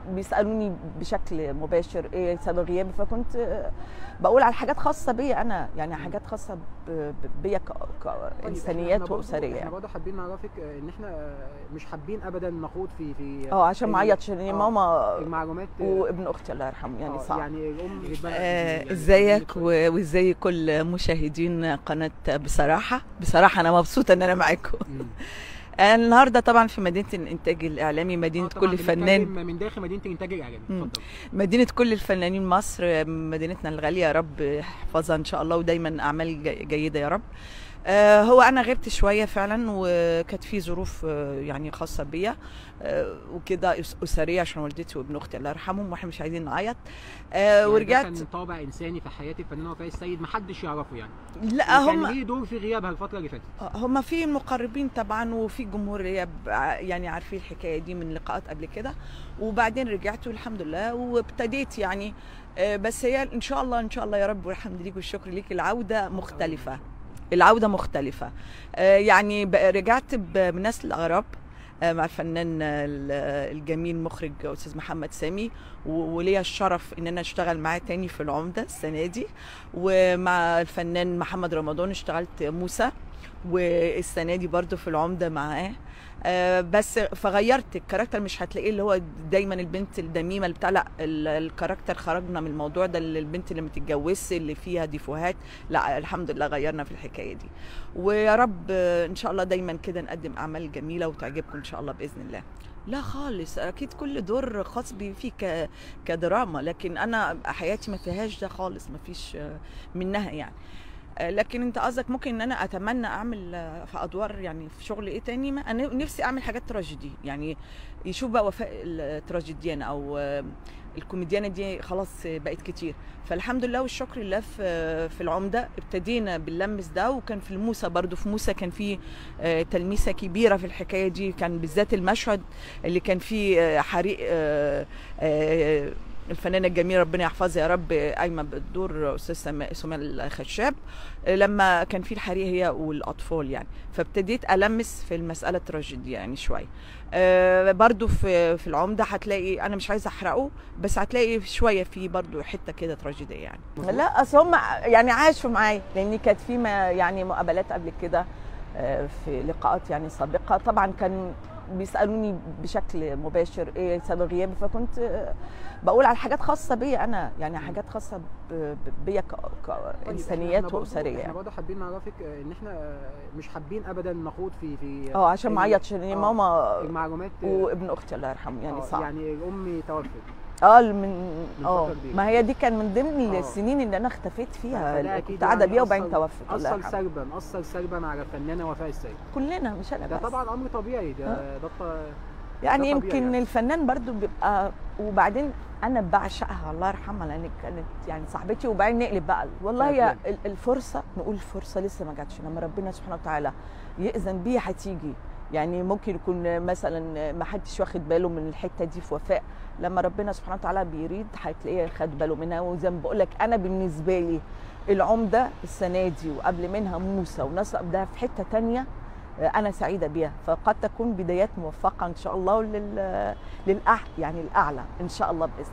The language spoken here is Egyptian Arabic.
بيسالوني بشكل مباشر ايه سبب غيابي فكنت آه، بقول على حاجات خاصه بيا انا يعني حاجات خاصه ب- ب- بيا ك- طيب، إحنا- كانسانيات إحنا برضو- واسريه احنا يعني برضه حابين نعرفك آه، ان احنا آه، مش حابين ابدا نخوض في في اه عشان ال- ما اعيطش لان آه، ماما المعلومات آه، وابن اختي الله يرحمه يعني آه، صعب يعني الام آه، ازيك و- وازاي كل مشاهدين قناه بصراحه بصراحه انا مبسوطه ان انا معاكم مم. أنا النهارده طبعا في مدينه الانتاج الاعلامي مدينه آه، طبعاً كل فنان بنتكلم من داخل مدينه الانتاج الاعلامي مم. اتفضل مدينه كل الفنانين مصر مدينتنا الغاليه يا رب احفظها ان شاء الله ودايما اعمال جي- جيده يا رب آه، هو انا غبت شويه فعلا وكانت في ظروف آه، يعني خاصه بيا آه، وكده أس- اسريه عشان والدتي وابن اختي الله يرحمهم واحنا مش عايزين نعيط آه، يعني ده ورجعت كان طابع انساني في حياه الفنانه وفاء السيد محدش يعرفه يعني لا كان هم ليه دور في غيابها الفتره اللي فاتت هم في مقربين طبعا وفي جمهوريه ب- يعني عارفين الحكايه دي من لقاءات قبل كده وبعدين رجعت والحمد لله وابتديت يعني آه، بس هي ان شاء الله ان شاء الله يا رب والحمد ليك والشكر ليك العوده مختلفه العوده مختلفه آه، يعني ب- رجعت ب- بنسل الاغراب آه، مع الفنان ال- الجميل مخرج استاذ محمد سامي و- وليا الشرف ان انا اشتغل معاه تاني في العمده السنه دي ومع الفنان محمد رمضان اشتغلت موسى والسنه دي برضو في العمده معاه آه، بس فغيرت الكاركتر مش هتلاقيه اللي هو دايما البنت الدميمه اللي بتاع لا ال- الكاركتر خرجنا من الموضوع ده اللي البنت اللي ما تتجوزش اللي فيها ديفوهات لا الحمد لله غيرنا في الحكايه دي ويا رب آه، ان شاء الله دايما كده نقدم اعمال جميله وتعجبكم ان شاء الله باذن الله لا خالص اكيد كل دور خاص بي فيه ك... كدراما لكن انا حياتي ما فيهاش ده خالص ما فيش آه، منها يعني آه، لكن انت قصدك ممكن ان انا اتمنى اعمل آه، في ادوار يعني في شغل ايه تاني ما انا نفسي اعمل حاجات تراجيدي يعني يشوف بقى وفاء التراجيديان او آه، الكوميديانه دي خلاص بقت كتير فالحمد لله والشكر لله في في العمده ابتدينا باللمس ده وكان في الموسى برضو في موسى كان في آه، تلميسه كبيره في الحكايه دي كان بالذات المشهد اللي كان فيه آه، حريق آه، آه، الفنانه الجميله ربنا يحفظها يا رب قايمه بالدور استاذ سما- سمية الخشاب لما كان في الحريق هي والاطفال يعني فابتديت المس في المساله التراجيديه يعني شويه آه، برضو في في العمده هتلاقي انا مش عايزه احرقه بس هتلاقي شويه في برضو حته كده تراجيديه يعني لا اصل هم يعني عاشوا معايا لان كانت في ما يعني مقابلات قبل كده آه، في لقاءات يعني سابقه طبعا كان بيسالوني بشكل مباشر ايه سبب غيابي فكنت آه، بقول على حاجات خاصه بيا انا يعني حاجات خاصه ب- ب- بيا ك- طيب، كانسانيات إحنا برضو- واسريه احنا يعني برضه حابين نعرفك آه، ان احنا آه، مش حابين ابدا نخوض في في اه عشان ما ال- اعيطش لان آه، ماما المعلومات آه، وابن اختي الله يرحمه يعني آه، صعب يعني الام توفت اه من من اه فترة كبيرة. ما هي دي كان من ضمن آه. السنين اللي انا اختفيت فيها فده اللي أكيد كنت قاعده يعني بيها وبعدين أثر- توفت الله اثر يرحمها سلبا اثر سلبا على الفنانه وفاء السيد كلنا مش انا ده بس طبعا امر طبيعي ده ده ط- يعني ده طبيعي يمكن يعني. الفنان برضو بيبقى وبعدين انا بعشقها الله يرحمها لان كانت يعني صاحبتي وبعدين نقلب بقى والله هي أكيد. ال- الفرصه نقول الفرصه لسه ما جاتش لما ربنا سبحانه وتعالى يأذن بيها هتيجي يعني ممكن يكون مثلا ما حدش واخد باله من الحته دي في وفاء لما ربنا سبحانه وتعالى بيريد هتلاقيه خد باله منها وزي ما بقول لك انا بالنسبه لي العمده السنه دي وقبل منها موسى وناس ده في حته تانية انا سعيده بيها فقد تكون بدايات موفقه ان شاء الله لل للأع يعني الاعلى ان شاء الله باذن